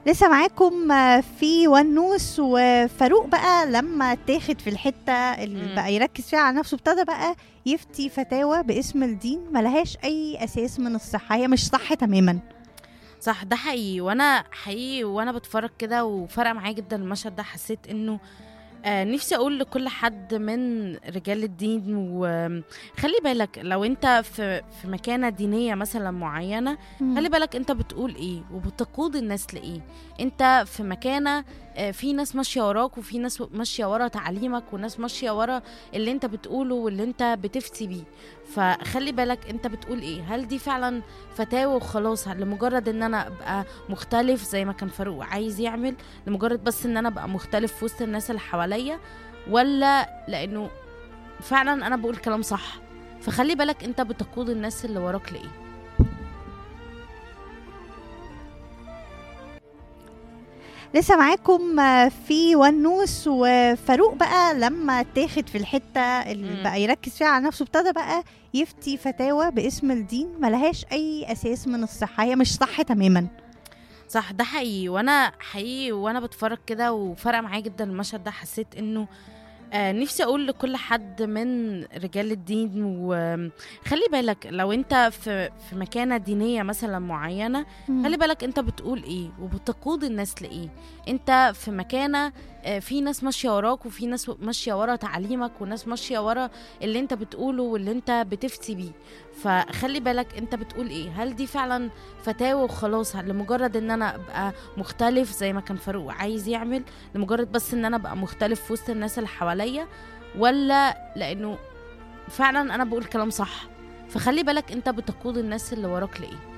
لسه معاكم آه، في ونوس وفاروق بقى لما تاخد في الحته اللي مم. بقى يركز فيها على نفسه ابتدى بقى يفتي فتاوى باسم الدين ملهاش اي اساس من الصحه هي مش صح تماما صح ده حقيقي وانا حقيقي وانا بتفرج كده وفرق معايا جدا المشهد ده حسيت انه آه نفسي اقول لكل حد من رجال الدين وخلي بالك لو انت في في مكانه دينيه مثلا معينه خلي بالك انت بتقول ايه وبتقود الناس لايه انت في مكانه آه، في ناس ماشيه وراك وفي ناس ماشيه ورا تعليمك وناس ماشيه ورا اللي انت بتقوله واللي انت بتفتي بيه فخلي بالك انت بتقول ايه هل دي فعلا فتاوى وخلاص لمجرد ان انا ابقى مختلف زي ما كان فاروق عايز يعمل لمجرد بس ان انا ابقى مختلف في وسط الناس اللي حواليا ولا لانه فعلا انا بقول كلام صح فخلي بالك انت بتقود الناس اللي وراك لايه لسه معاكم آه، في ونوس وفاروق بقى لما تاخد في الحته اللي مم. بقى يركز فيها على نفسه ابتدى بقى يفتي فتاوى باسم الدين ملهاش اي اساس من الصحه هي مش صح تماما صح ده حقيقي وانا حقيقي وانا بتفرج كده وفرق معايا جدا المشهد ده حسيت انه آه نفسي اقول لكل حد من رجال الدين وخلي بالك لو انت في في مكانه دينيه مثلا معينه خلي بالك انت بتقول ايه وبتقود الناس لايه انت في مكانه آه، في ناس ماشيه وراك وفي ناس ماشيه ورا تعليمك وناس ماشيه ورا اللي انت بتقوله واللي انت بتفتي بيه فخلي بالك انت بتقول ايه هل دي فعلا فتاوى وخلاص لمجرد ان انا ابقى مختلف زي ما كان فاروق عايز يعمل لمجرد بس ان انا ابقى مختلف في وسط الناس اللي حواليا ولا لانه فعلا انا بقول كلام صح فخلي بالك انت بتقود الناس اللي وراك لايه